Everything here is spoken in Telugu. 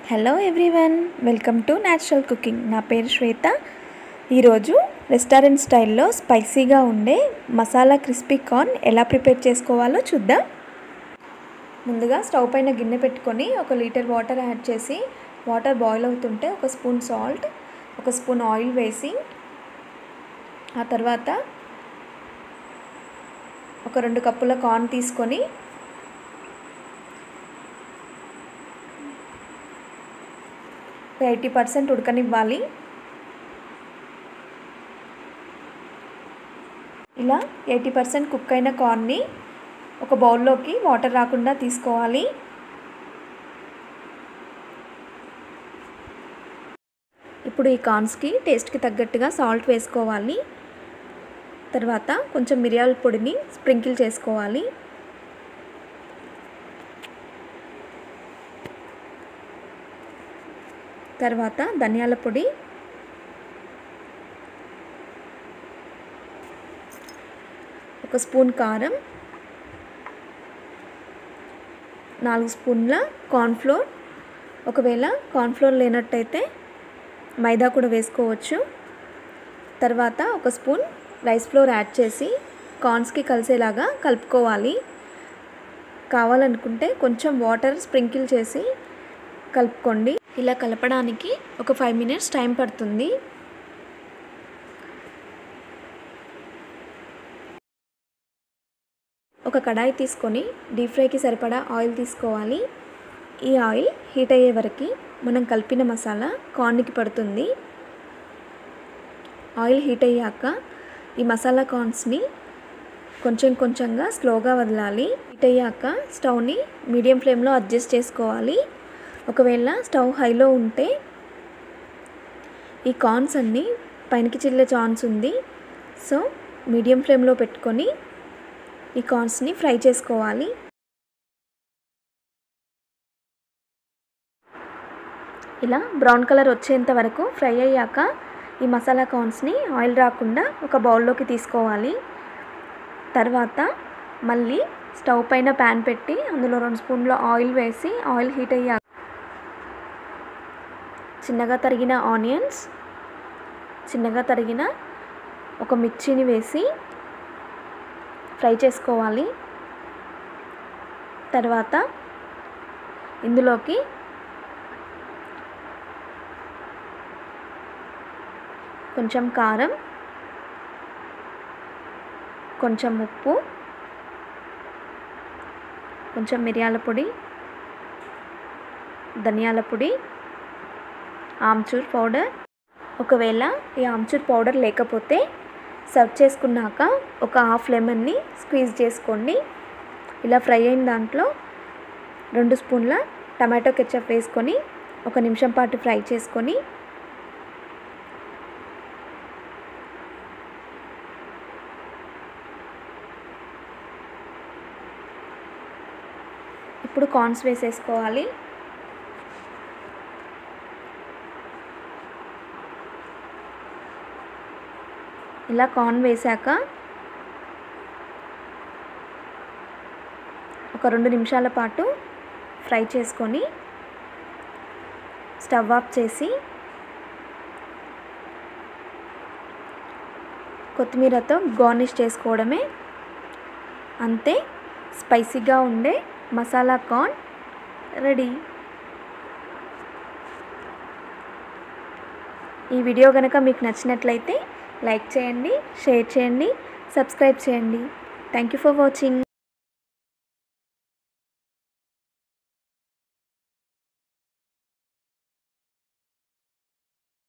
hello everyone welcome to natural cooking నా పేరు శ్వేత ఈరోజు రెస్టారెంట్ స్టైల్లో స్పైసీగా ఉండే మసాలా క్రిస్పీ కార్న్ ఎలా ప్రిపేర్ చేసుకోవాలో చూద్దాం ముందుగా స్టవ్ పైన గిన్నె పెట్టుకొని ఒక లీటర్ వాటర్ యాడ్ చేసి వాటర్ బాయిల్ అవుతుంటే ఒక స్పూన్ సాల్ట్ ఒక స్పూన్ ఆయిల్ వేసి ఆ తర్వాత ఒక రెండు కప్పుల కార్న్ తీసుకొని ఎయిటీ పర్సెంట్ ఉడకనివ్వాలి ఇలా ఎయిటీ పర్సెంట్ కుక్ అయిన కార్న్ని ఒక బౌల్లోకి వాటర్ రాకుండా తీసుకోవాలి ఇప్పుడు ఈ కార్న్స్కి టేస్ట్కి తగ్గట్టుగా సాల్ట్ వేసుకోవాలి తర్వాత కొంచెం మిరియాల పొడిని స్ప్రింకిల్ చేసుకోవాలి తర్వాత ధనియాల పొడి ఒక స్పూన్ కారం నాలుగు స్పూన్ల కార్న్ఫ్లోర్ ఒకవేళ కార్న్ఫ్లోర్ లేనట్టయితే మైదా కూడా వేసుకోవచ్చు తర్వాత ఒక స్పూన్ రైస్ ఫ్లోర్ యాడ్ చేసి కార్న్స్కి కలిసేలాగా కలుపుకోవాలి కావాలనుకుంటే కొంచెం వాటర్ స్ప్రింకిల్ చేసి కలుపుకోండి ఇలా కలపడానికి ఒక ఫైవ్ మినిట్స్ టైం పడుతుంది ఒక కడాయి తీసుకొని డీప్ ఫ్రైకి సరిపడా ఆయిల్ తీసుకోవాలి ఈ ఆయిల్ హీట్ అయ్యే వరకు మనం కలిపిన మసాలా కార్న్కి పడుతుంది ఆయిల్ హీట్ అయ్యాక ఈ మసాలా కార్న్స్ని కొంచెం కొంచెంగా స్లోగా వదలాలి హీట్ అయ్యాక స్టవ్ని మీడియం ఫ్లేమ్లో అడ్జస్ట్ చేసుకోవాలి ఒకవేళ స్టవ్ హైలో ఉంటే ఈ కార్న్స్ అన్నీ పైనకి చిల్లే ఛాన్స్ ఉంది సో మీడియం ఫ్లేమ్లో పెట్టుకొని ఈ కార్న్స్ని ఫ్రై చేసుకోవాలి ఇలా బ్రౌన్ కలర్ వచ్చేంత వరకు ఫ్రై అయ్యాక ఈ మసాలా కార్న్స్ని ఆయిల్ రాకుండా ఒక బౌల్లోకి తీసుకోవాలి తర్వాత మళ్ళీ స్టవ్ పైన ప్యాన్ పెట్టి అందులో రెండు స్పూన్ల ఆయిల్ వేసి ఆయిల్ హీట్ అయ్యాక చిన్నగా తరిగిన ఆనియన్స్ చిన్నగా తరిగిన ఒక మిర్చిని వేసి ఫ్రై చేసుకోవాలి తర్వాత ఇందులోకి కొంచెం కారం కొంచెం ఉప్పు కొంచెం మిరియాల పొడి ధనియాల పొడి ఆమ్చూర్ పౌడర్ ఒకవేళ ఈ ఆమ్చూర్ పౌడర్ లేకపోతే సర్వ్ చేసుకున్నాక ఒక హాఫ్ లెమన్ని స్క్వీజ్ చేసుకోండి ఇలా ఫ్రై అయిన దాంట్లో రెండు స్పూన్ల టమాటో కెచప్ వేసుకొని ఒక నిమిషం పాటు ఫ్రై చేసుకొని ఇప్పుడు కార్న్స్ వేసేసుకోవాలి ఇలా కార్న్ వేశాక ఒక రెండు నిమిషాల పాటు ఫ్రై చేసుకొని స్టవ్ ఆఫ్ చేసి కొత్తిమీరతో గార్నిష్ చేసుకోవడమే అంతే స్పైసీగా ఉండే మసాలా కార్న్ రెడీ ఈ వీడియో కనుక మీకు నచ్చినట్లయితే లైక్ చేయండి షేర్ చేయండి సబ్స్క్రైబ్ చేయండి థ్యాంక్ యూ ఫర్ వాచింగ్